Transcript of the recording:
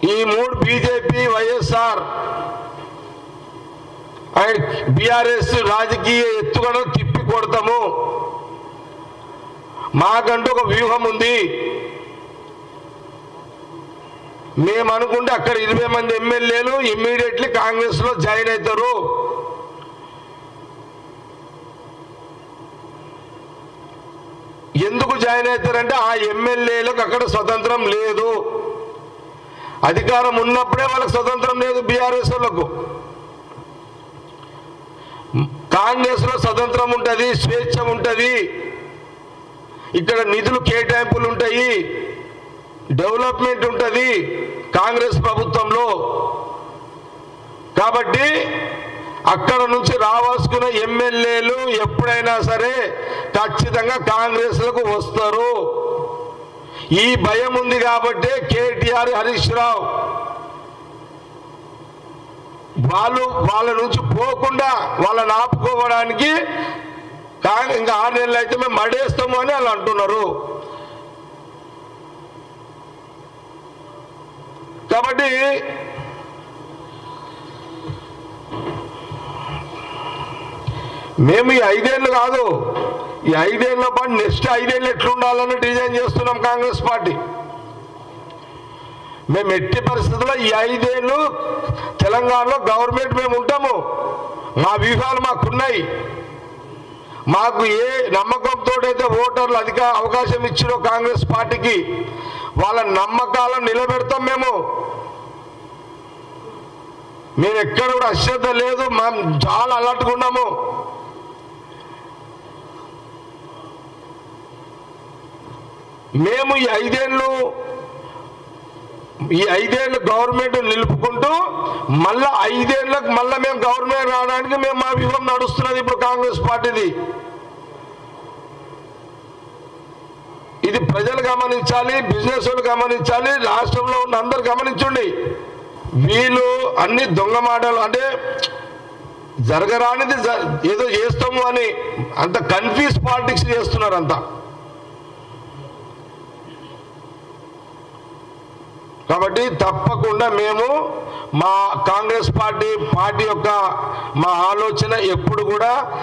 ఈ మూడు BJP YSR and BRS రాజకీయ ఎత్తుగడ తిప్పి కొడతాము మాకంటూ ఒక వ్యూహం ఉంది మేము అనుకుంటే అక్కడ ఇరవై మంది ఎమ్మెల్యేలు ఇమ్మీడియట్లీ కాంగ్రెస్ లో జాయిన్ అవుతారు ఎందుకు జాయిన్ అవుతారంటే ఆ ఎమ్మెల్యేలకు అక్కడ స్వతంత్రం లేదు అధికారం ఉన్నప్పుడే వాళ్ళకి స్వతంత్రం లేదు బీఆర్ఎస్ వాళ్ళకు కాంగ్రెస్ లో స్వతంత్రం ఉంటుంది స్వేచ్ఛ ఉంటుంది ఇక్కడ నిధులు కేటాయింపులు ఉంటాయి డెవలప్మెంట్ ఉంటుంది కాంగ్రెస్ ప్రభుత్వంలో కాబట్టి అక్కడ నుంచి రావాల్సుకున్న ఎమ్మెల్యేలు ఎప్పుడైనా సరే ఖచ్చితంగా కాంగ్రెస్లకు వస్తారు ఈ భయం ఉంది కాబట్టి కేటీఆర్ హరీష్ రావు వాళ్ళు వాళ్ళ నుంచి పోకుండా వాళ్ళని ఆపుకోవడానికి కా- ఇంకా ఆరు నెలలు అయితే మేము మడేస్తాము అని వాళ్ళు అంటున్నారు కాబట్టి మేము ఈ ఐదేళ్ళు కాదు ఈ ఐదేళ్ల పాటు నెక్స్ట్ ఐదేళ్ళు ఎట్లుండాలని డిజైన్ చేస్తున్నాం కాంగ్రెస్ పార్టీ మేము ఎట్టి పరిస్థితుల్లో ఈ ఐదేళ్ళు తెలంగాణలో గవర్నమెంట్ మేము ఉంటాము మా వ్యూహాలు మాకున్నాయి మాకు ఏ నమ్మకంతో అయితే ఓటర్లు అధిక అవకాశం ఇచ్చినో కాంగ్రెస్ పార్టీకి వాళ్ళ నమ్మకాలను నిలబెడతాం మేము మేము ఎక్కడ కూడా అశ్రద్ధ లేదు మేము చాలా అలర్ట్గా ఉన్నాము మేము ఈ ఐదేళ్ళు ఈ ఐదేళ్ళు గవర్నమెంట్ నిలుపుకుంటూ మళ్ళా ఐదేళ్ళకు మళ్ళా మేము గవర్నమెంట్ రావడానికి మేము మా వ్యూహం నడుస్తున్నది ఇప్పుడు కాంగ్రెస్ పార్టీది ఇది ప్రజలు గమనించాలి బిజినెస్ వాళ్ళు గమనించాలి రాష్ట్రంలో ఉన్న అందరు గమనించండి వీళ్ళు అన్ని దొంగ మాటలు అంటే జరగరానిది జ- ఏదో చేస్తాము అని అంత కన్ఫ్యూజ్ పాలిటిక్స్ చేస్తున్నారు అంతా కాబట్టి తప్పకుండా మేము మా కాంగ్రెస్ పార్టీ పార్టీ యొక్క మా ఆలోచన ఎప్పుడు కూడా